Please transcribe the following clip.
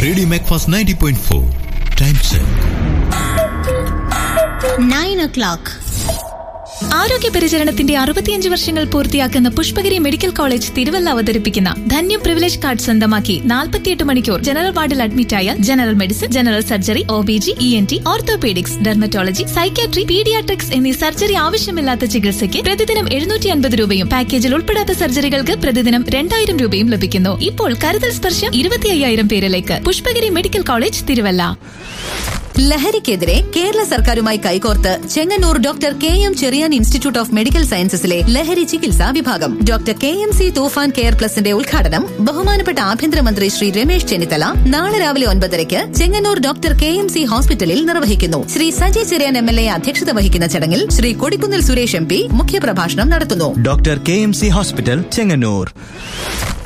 radio Macfast ninety point four time check nine o'clock ആരോഗ്യ പരിചരണത്തിന്റെ അറുപത്തിയഞ്ച് വർഷങ്ങൾ പൂർത്തിയാക്കുന്ന പുഷ്പഗിരി മെഡിക്കൽ കോളേജ് തിരുവല്ല അവതരിപ്പിക്കുന്ന ധന്യം പ്രിവിലേജ് കാർഡ് സ്വന്തമാക്കി നാൽപ്പത്തിയെട്ട് മണിക്കൂർ ജനറൽ വാർഡിൽ അഡ്മിറ്റായ general medicine general surgery O B G E N T orthopaedics dermatology psychiatry paediatrics എന്നീ സർജറി ആവശ്യമില്ലാത്ത ചികിത്സയ്ക്ക് പ്രതിദിനം എഴുന്നൂറ്റി അൻപത് രൂപയും പാക്കേജിൽ ഉൾപ്പെടാത്ത സർജറികൾക്ക് പ്രതിദിനം രണ്ടായിരം രൂപയും ലഭിക്കുന്നു ഇപ്പോൾ കരുതൽ സ്പർശം ഇരുപത്തി അയ്യായിരം പേരിലേക്ക് പുഷ്പഗിരി മെഡിക്കൽ കോളേജ് തിരുവല്ല ലഹരിക്കെതിരെ കേരള സർക്കാരുമായി കൈകോർത്ത് Chengannur doctor K M Cherian institute of medical സയൻസസിലെ ലഹരി ചികിത്സാ വിഭാഗം ഡോക്ടർ കെ എം സി തൂഫാൻ കെയർ പ്ലസിന്റെ ഉദ്ഘാടനം ബഹുമാനപ്പെട്ട ആഭ്യന്തരമന്ത്രി ശ്രീ രമേശ് ചെന്നിത്തല നാളെ രാവിലെ ഒൻപതരയ്ക്ക് Chengannur doctor K M C ഹോസ്പിറ്റലിൽ നിർവഹിക്കുന്നു Shri Saji Cherian M L A അധ്യക്ഷത വഹിക്കുന്ന ചടങ്ങിൽ ശ്രീ കൊടിക്കുന്നിൽ സുരേഷ് എം പി മുഖ്യപ്രഭാഷണം നടത്തുന്നു doctor K M C hospital Chengannur